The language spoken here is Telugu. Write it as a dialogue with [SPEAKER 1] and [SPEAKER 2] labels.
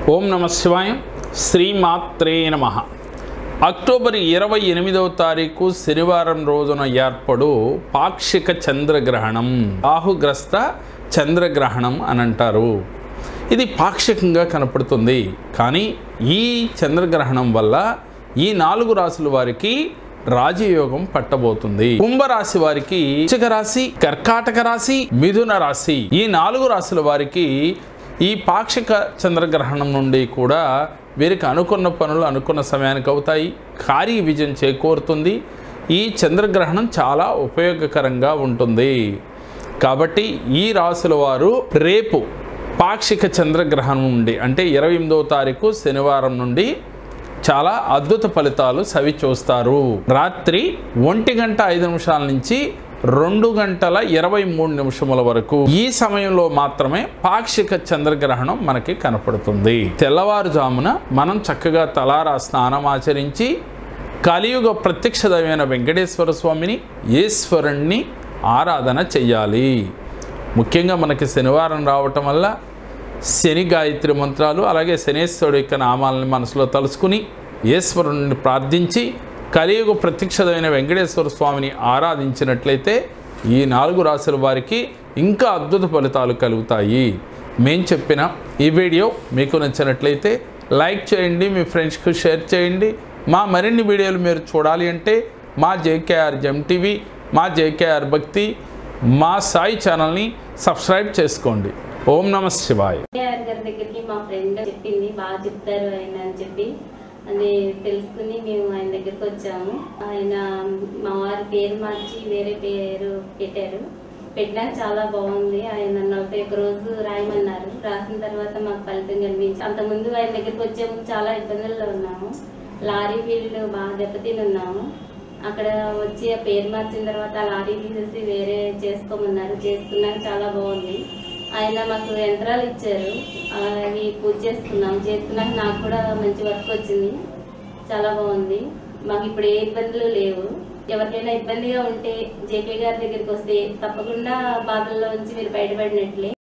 [SPEAKER 1] ఓం నమ శివాయ శ్రీమాత్రే నమ అక్టోబర్ ఇరవై ఎనిమిదవ తారీఖు శనివారం రోజున ఏర్పడు పాక్షిక చంద్రగ్రహణం రాహుగ్రస్త చంద్రగ్రహణం అని అంటారు ఇది పాక్షికంగా కనపడుతుంది కానీ ఈ చంద్రగ్రహణం వల్ల ఈ నాలుగు రాసుల వారికి రాజయోగం పట్టబోతుంది కుంభరాశి వారికి వృశ్చిక రాశి కర్కాటక రాశి మిథున రాశి ఈ నాలుగు రాశుల వారికి ఈ పాక్షిక చంద్రగ్రహణం నుండి కూడా వీరికి అనుకున్న పనులు అనుకున్న సమయానికి అవుతాయి కార్య విజయం చేకూరుతుంది ఈ చంద్రగ్రహణం చాలా ఉపయోగకరంగా ఉంటుంది కాబట్టి ఈ రాశుల వారు రేపు పాక్షిక చంద్రగ్రహణం నుండి అంటే ఇరవై ఎనిమిదవ తారీఖు శనివారం నుండి చాలా అద్భుత ఫలితాలు సవి చూస్తారు రాత్రి ఒంటి గంట ఐదు నిమిషాల నుంచి రెండు గంటల ఇరవై మూడు నిమిషముల వరకు ఈ సమయంలో మాత్రమే పాక్షిక చంద్రగ్రహణం మనకి కనపడుతుంది తెల్లవారుజామున మనం చక్కగా తలారా స్నానం ఆచరించి కలియుగ ప్రత్యక్ష దైవమైన వెంకటేశ్వర స్వామిని ఈశ్వరుణ్ణి ఆరాధన చెయ్యాలి ముఖ్యంగా మనకి శనివారం రావటం వల్ల శని గాయత్రి మంత్రాలు అలాగే శనేశ్వరుడు యొక్క నామాలని మనసులో తలుసుకుని ఈశ్వరుని ప్రార్థించి కలియుగ ప్రత్యక్షదైన వెంకటేశ్వర స్వామిని ఆరాధించినట్లయితే ఈ నాలుగు రాశుల వారికి ఇంకా అద్భుత ఫలితాలు కలుగుతాయి మేం చెప్పిన ఈ వీడియో మీకు నచ్చినట్లయితే లైక్ చేయండి మీ ఫ్రెండ్స్కి షేర్ చేయండి మా మరిన్ని వీడియోలు మీరు చూడాలి అంటే మా జేకేఆర్ జెమ్ టీవీ మా జేకేఆర్ భక్తి మా సాయి ఛానల్ని సబ్స్క్రైబ్ చేసుకోండి ఓం నమ శివాయ
[SPEAKER 2] కేఆర్ గారి దగ్గరికి మా ఫ్రెండ్ చెప్పింది బాగా చెప్తారు ఆయన అని చెప్పి అది తెలుసుకుని మేము ఆయన దగ్గరికి వచ్చాము ఆయన మా వారి పేరు మార్చి వేరే పేరు పెట్టారు పెట్టినాక చాలా బాగుంది ఆయన నలభై ఒక్క రోజు రాయమన్నారు రాసిన తర్వాత మాకు ఫలితం కనిపించి అంతకుముందు ఆయన దగ్గరికి వచ్చే ముందు చాలా ఇబ్బందుల్లో ఉన్నాము లారీ ఫీల్డ్ బాగా దెబ్బతిని ఉన్నాము అక్కడ వచ్చి ఆ పేరు మార్చిన తర్వాత ఆ లారీ తీసేసి వేరే చేసుకోమన్నారు చేసుకున్నాక చాలా బాగుంది ఆయన మాకు యంత్రాలు ఇచ్చారు అవి పూజ చేసుకున్నాం చేసుకున్నాక నాకు కూడా మంచి వర్క్ వచ్చింది చాలా బాగుంది మాకు ఇప్పుడు ఏ ఇబ్బందులు లేవు ఎవరికైనా ఇబ్బందిగా ఉంటే జేకే గారి దగ్గరికి వస్తే తప్పకుండా బాధల్లో నుంచి మీరు బయటపడినట్లే